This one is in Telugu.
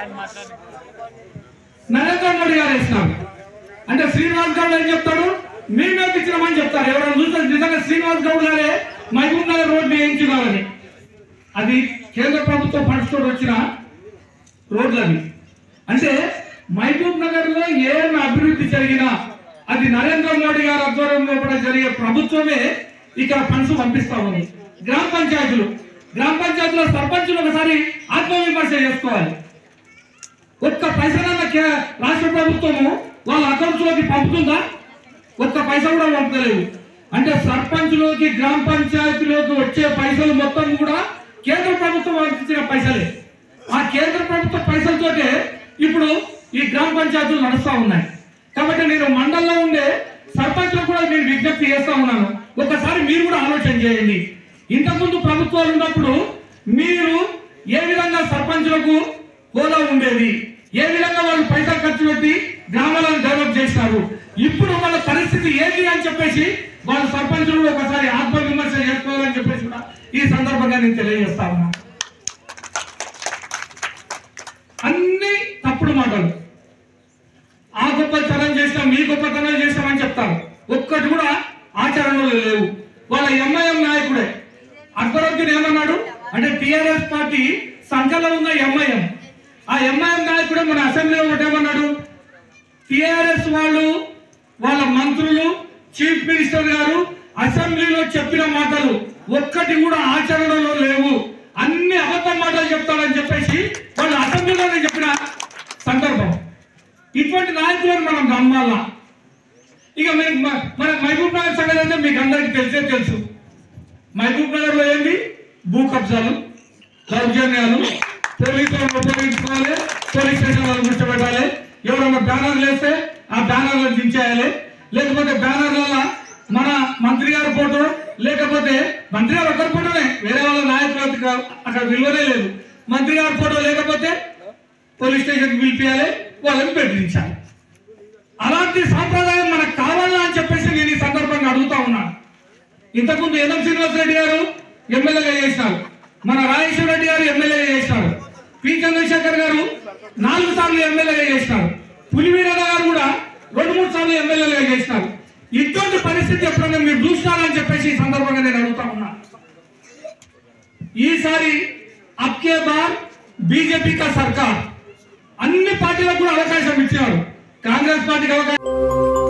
నరేంద్ర మోడీ గారు వేసినారు అంటే శ్రీనివాస్ గౌడ్ ఏం చెప్తాడు మేమే ఇచ్చినామని చెప్తారు ఎవరైనా చూస్తే నిజంగా శ్రీనివాస్ గౌడ్ గారే మహబూబ్ నగర్ రోడ్ వేయించుకోవాలని అది కేంద్ర ప్రభుత్వం ఫండ్స్ తోటి వచ్చిన రోడ్లు అవి అంటే మహబూబ్ నగర్ లో ఏం అభివృద్ధి జరిగినా అది నరేంద్ర మోడీ గారి ఆధ్వర్యంలో కూడా జరిగే ప్రభుత్వమే ఇక్కడ ఫండ్స్ పంపిస్తా ఉంది గ్రామ పంచాయతీలు గ్రామ పంచాయతీలో సర్పంచులు ఒకసారి ఆత్మవిమర్శ చేసుకోవాలి ఒక్క పైసలన్న కే- రాష్ట్ర ప్రభుత్వము వాళ్ళ అకౌంట్స్ లోకి పంపుతుందా ఒక్క పైసా కూడా పంపలేదు అంటే సర్పంచ్లోకి గ్రామ పంచాయతీలోకి వచ్చే పైసలు మొత్తం కూడా కేంద్ర ప్రభుత్వం పంపించిన పైసలే ఆ కేంద్ర ప్రభుత్వ పైసలతోటే ఇప్పుడు ఈ గ్రామ పంచాయతీలు నడుస్తా ఉన్నాయి కాబట్టి నేను మండలంలో ఉండే సర్పంచ్లకు కూడా నేను విజ్ఞప్తి చేస్తా ఉన్నాను ఒకసారి మీరు కూడా ఆలోచన చేయండి ఇంతకుముందు ప్రభుత్వాలు ఉన్నప్పుడు మీరు ఏ విధంగా సర్పంచులకు హోదా ఉండేది ఏ విధంగా వాళ్ళు పైసా ఖర్చు పెట్టి గ్రామాలను డెవలప్ చేస్తారు ఇప్పుడు వాళ్ళ పరిస్థితి ఏంటి అని చెప్పేసి వాళ్ళ సర్పంచులు కూడా ఒకసారి ఆత్మవిమర్శ చేసుకోవాలని చెప్పేసి కూడా ఈ సందర్భంగా నేను తెలియజేస్తా ఉన్నా అన్ని తప్పుడు మాటలు ఆ గొప్పతనం చేస్తాం ఈ గొప్పతనం చేస్తామని చెప్తారు ఒక్కటి కూడా ఆచరణలో లేవు వాళ్ళ ఎంఐఎం నాయకుడే అక్బరుద్దీన్ ఏమన్నాడు అంటే టిఆర్ఎస్ పార్టీ సంఖ్యలో ఉన్న ఎంఐఎం ఆ ఎంఐఎం నాయకుడే మన అసెంబ్లీలో ఒకటేమన్నాడు టిఆర్ఎస్ వాళ్ళు వాళ్ళ మంత్రులు చీఫ్ మినిస్టర్ గారు అసెంబ్లీలో చెప్పిన మాటలు ఒక్కటి కూడా ఆచరణలో లేవు అన్ని అబద్ధం మాటలు చెప్తాడని చెప్పేసి వాళ్ళు అసెంబ్లీలోనే చెప్పిన సందర్భం ఇటువంటి నాయకులను మనం నమ్మాలా ఇక మేము మ- మన మహబూబ్ నగర్ సంగతి అంటే మీకు అందరికీ తెలిసే తెలుసు మహబూబ్ నగర్ లో ఏంటి భూ కబ్జాలు దౌర్జన్యాలు పోలీసులను ఉపయోగించుకోవాలి పోలీస్ స్టేషన్ వాళ్ళు కూర్చోబెట్టాలి ఎవరైనా బ్యానర్లు వేస్తే ఆ బ్యానర్లను దించేయాలి లేకపోతే బ్యానర్ల మన మంత్రి గారి ఫోటో లేకపోతే మంత్రి గారు ఒకరి ఫోటోనే వేరే వాళ్ళ నాయకులకు కా- అక్కడ విలువనే లేదు మంత్రి గారి ఫోటో లేకపోతే పోలీస్ స్టేషన్ పిలిపియాలి వాళ్ళని బెదిరించాలి అలాంటి సాంప్రదాయం మనకు కావాలా అని చెప్పేసి నేను ఈ సందర్భంగా అడుగుతా ఉన్నాను ఇంతకుముందు ఎన్ఎం శ్రీనివాస్ రెడ్డి గారు ఎమ్మెల్యేగా చేసినారు మన రాజేశ్వర రెడ్డి గారు ఎమ్మెల్యేగా చేసినారు పి చంద్రశేఖర్ గారు నాలుగు సార్లు ఎమ్మెల్యేగా చేసినారు పులివీరన్న గారు కూడా రెండు మూడు సార్లు ఎమ్మెల్యేగా చేసినారు ఇటువంటి పరిస్థితి ఎప్పుడైనా మీరు చూసినారని చెప్పేసి ఈ సందర్భంగా నేను అడుగుతా ఉన్నా ఈసారి అబ్కే బార్ బీజేపీ కా సర్కార్ అన్ని పార్టీలకు కూడా అవకాశం ఇచ్చారు కాంగ్రెస్ పార్టీకి అవకాశం